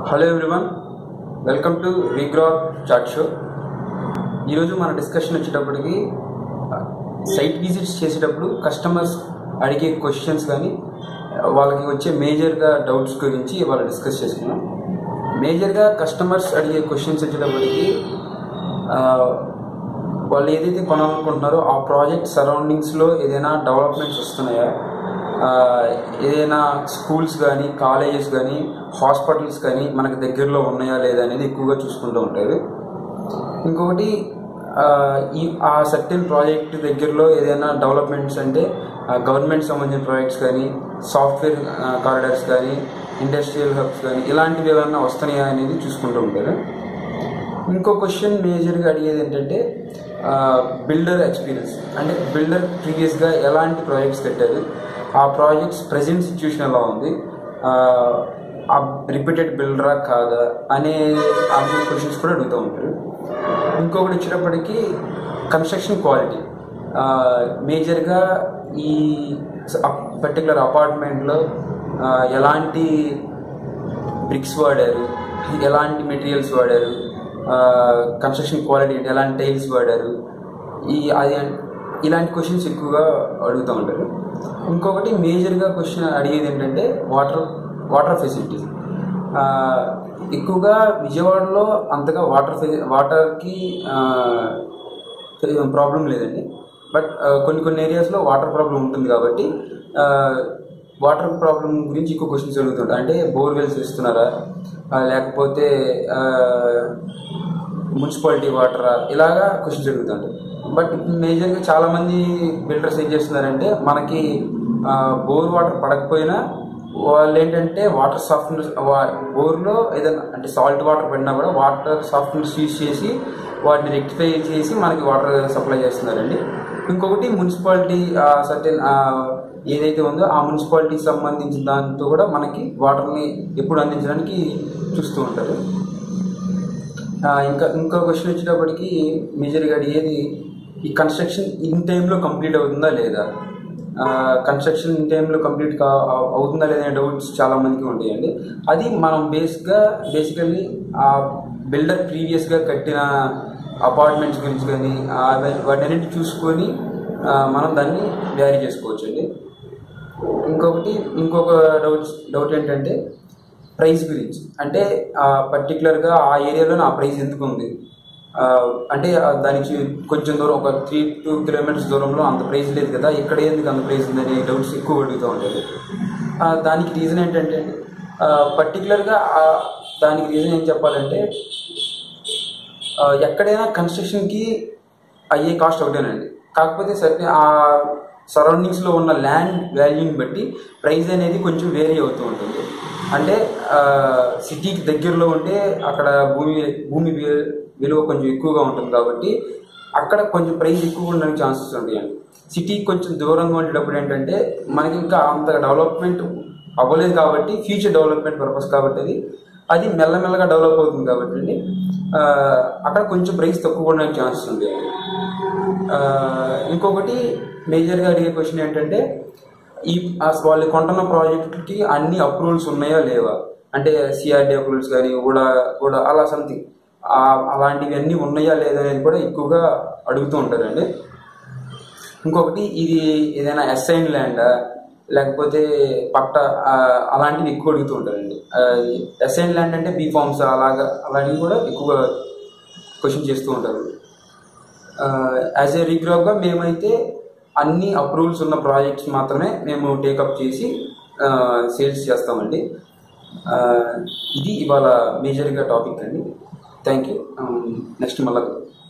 hello everyone welcome to విగ్రా chat show ఈరోజు మన డిస్కషన్ వచ్చేటప్పటికి సైట్ విజిట్స్ చేసేటప్పుడు కస్టమర్స్ అడిగే క్వశ్చన్స్ కానీ వాళ్ళకి వచ్చే మేజర్గా డౌట్స్ గురించి ఇవాళ డిస్కస్ చేసుకున్నాం మేజర్గా కస్టమర్స్ అడిగే క్వశ్చన్స్ వచ్చేటప్పటికి ఆ, వాళ్ళు ఏదైతే కొనాలనుకుంటున్నారో ఆ ప్రాజెక్ట్ సరౌండింగ్స్లో ఏదైనా డెవలప్మెంట్స్ వస్తున్నాయా ఆ, ఏదైనా స్కూల్స్ కానీ కాలేజెస్ కానీ హాస్పిటల్స్ కానీ మనకు దగ్గరలో ఉన్నాయా లేదా అనేది ఎక్కువగా చూసుకుంటూ ఉంటారు ఇంకొకటి ఆ, ఈ ఆ సర్టెన్ ప్రాజెక్ట్ దగ్గరలో ఏదైనా డెవలప్మెంట్స్ అంటే గవర్నమెంట్ సంబంధించిన ప్రాజెక్ట్స్ కానీ సాఫ్ట్వేర్ కారిడార్స్ కానీ ఇండస్ట్రియల్ హబ్స్ కానీ ఇలాంటివి ఏమైనా వస్తున్నాయా అనేది చూసుకుంటూ ఉంటారు ఇంకో క్వశ్చన్ మేజర్గా అడిగేది ఏంటంటే బిల్డర్ ఎక్స్పీరియన్స్ అంటే బిల్డర్ ప్రీవియస్గా ఎలాంటి ప్రాజెక్ట్స్ కట్టారు ఆ ప్రాజెక్ట్స్ ప్రజెంట్ సిచ్యువేషన్ ఎలా ఉంది ఆ, ఆ రిపీటెడ్ బిల్డరా కాదా అనే ఆ క్వశ్చన్స్ కూడా అడుగుతూ ఉంటారు ఇంకొకటి వచ్చేటప్పటికి కన్స్ట్రక్షన్ క్వాలిటీ మేజర్గా ఈ పర్టికులర్ అపార్ట్మెంట్లో ఎలాంటి బ్రిక్స్ వాడారు ఎలాంటి మెటీరియల్స్ వాడారు కన్స్ట్రక్షన్ క్వాలిటీ ఏంటి ఎలాంటి టైల్స్ వాడారు ఈ అది ఇలాంటి క్వశ్చన్స్ ఎక్కువగా అడుగుతూ ఉంటారు ఇంకొకటి మేజర్గా క్వశ్చన్ అడిగేది ఏంటంటే వాటర్ వాటర్ ఫెసిలిటీస్ ఎక్కువగా విజయవాడలో అంతగా వాటర్ ఫెసి వాటర్కి ప్రాబ్లం లేదండి బట్ కొన్ని కొన్ని ఏరియాస్లో వాటర్ ప్రాబ్లం ఉంటుంది కాబట్టి వాటర్ ప్రాబ్లం గురించి ఎక్కువ క్వశ్చన్స్ అడుగుతుంటారు అంటే బోర్వెల్స్ ఇస్తున్నారా ఆ, లేకపోతే మున్సిపాలిటీ వాటరా ఇలాగా క్వశ్చన్స్ అడుగుతుంటారు బట్ మేజర్గా చాలామంది బిల్డర్స్ ఏం చేస్తున్నారంటే మనకి బోర్ వాటర్ పడకపోయినా వాళ్ళు ఏంటంటే వాటర్ సాఫ్ట్నర్స్ బోర్లో ఏదైనా అంటే సాల్ట్ వాటర్ పడినా కూడా వాటర్ సాఫ్ట్నర్స్ యూజ్ చేసి వాటిని రెక్టిఫై చేసి మనకి వాటర్ సప్లై చేస్తున్నారండి ఇంకొకటి మున్సిపాలిటీ సర్టెన్ ఏదైతే ఉందో ఆ మున్సిపాలిటీకి సంబంధించిన దాంతో కూడా మనకి వాటర్ని ఎప్పుడు అందించడానికి చూస్తూ ఉంటారు ఆ, ఇంకా ఇంకో క్వశ్చన్ వచ్చేటప్పటికి మేజర్గా అడిగేది ఈ కన్స్ట్రక్షన్ ఇన్ టైంలో కంప్లీట్ అవుతుందా లేదా కన్స్ట్రక్షన్ ఇన్ టైంలో కంప్లీట్ కా అవు- అవుతుందా లేదా అనే డౌట్స్ చాలా మందికి ఉంటాయండి అది మనం బేస్గా బేసికల్లీ ఆ బిల్డర్ ప్రీవియస్గా కట్టిన అపార్ట్మెంట్స్ గురించి కానీ వాటిని చూసుకొని ఆ, మనం దాన్ని వ్యారీ చేసుకోవచ్చు అండి ఇంకొకటి ఇంకొక డౌట్ డౌట్ ఏంటంటే ప్రైస్ గురించి అంటే పర్టికులర్గా ఆ ఏరియాలో నా ప్రైస్ ఎందుకు ఉంది ఆ, అంటే ఆ దానికి కొంచెం దూరం ఒక త్రీ టూ కిలోమీటర్స్ దూరంలో అంత ప్రైస్ లేదు కదా ఇక్కడ ఎందుకు అంత ప్రైస్ ఉందని డౌట్స్ ఎక్కువ అడుగుతూ ఉంటారు ఆ, దానికి రీజన్ ఏంటంటే పర్టికులర్గా దానికి రీజన్ ఏం చెప్పాలంటే ఆ, ఎక్కడైనా కన్స్ట్రక్షన్కి అయ్యే కాస్ట్ ఒకటేనండి కాకపోతే సరే ఆ సరౌండింగ్స్లో ఉన్న ల్యాండ్ వాల్యూని బట్టి ప్రైస్ అనేది కొంచెం వేరీ అవుతూ ఉంటుంది అంటే సిటీకి దగ్గరలో ఉంటే అక్కడ భూమి భూమి వే- విలువ కొంచెం ఎక్కువగా ఉంటుంది కాబట్టి అక్కడ కొంచెం ప్రైస్ ఎక్కువ ఉండడానికి ఛాన్సెస్ ఉంటాయండి సిటీకి కొంచెం దూరంగా ఉండేటప్పుడు ఏంటంటే మనకి ఇంకా అంత డెవలప్మెంట్ అవ్వలేదు కాబట్టి ఫ్యూచర్ డెవలప్మెంట్ పర్పస్ కాబట్టి అది అది మెల్లమెల్లగా డెవలప్ అవుతుంది కాబట్టి అండి ఆ, అక్కడ కొంచెం ప్రైస్ తక్కువ ఉండడానికి ఛాన్సెస్ ఉంది ఆ, ఇంకొకటి మేజర్గా అడిగే క్వశ్చన్ ఏంటంటే ఈ ఆ వాళ్ళు కొంటున్న ప్రాజెక్టుకి అన్ని అప్రూవల్స్ ఉన్నాయా లేవా అంటే సిఆర్డి అప్రూవల్స్ కానీ కూడా కూడా అలా సంథింగ్ అలాంటివి అన్నీ ఉన్నాయా లేదా అనేది కూడా ఎక్కువగా అడుగుతూ ఉంటారండి ఇంకొకటి ఇది ఏదైనా అసైన్ ల్యాండా లేకపోతే పట్ట ఆ, అలాంటివి ఎక్కువ అడుగుతూ ఉంటారండి అసైన్ ల్యాండ్ అంటే బీ ఫార్మ్స్ అలాగా అలాంటివి కూడా ఎక్కువగా క్వశ్చన్ చేస్తూ ఉంటారు యాజ్ ఏ రిగ్రాఫ్గా మేమైతే అన్ని అప్రూవల్స్ ఉన్న ప్రాజెక్ట్స్ మాత్రమే మేము టేకప్ చేసి సేల్స్ చేస్తామండి ఆ, ఇది ఇవాళ మేజర్గా టాపిక్ అండి థ్యాంక్ యూ నెక్స్ట్ మళ్ళీ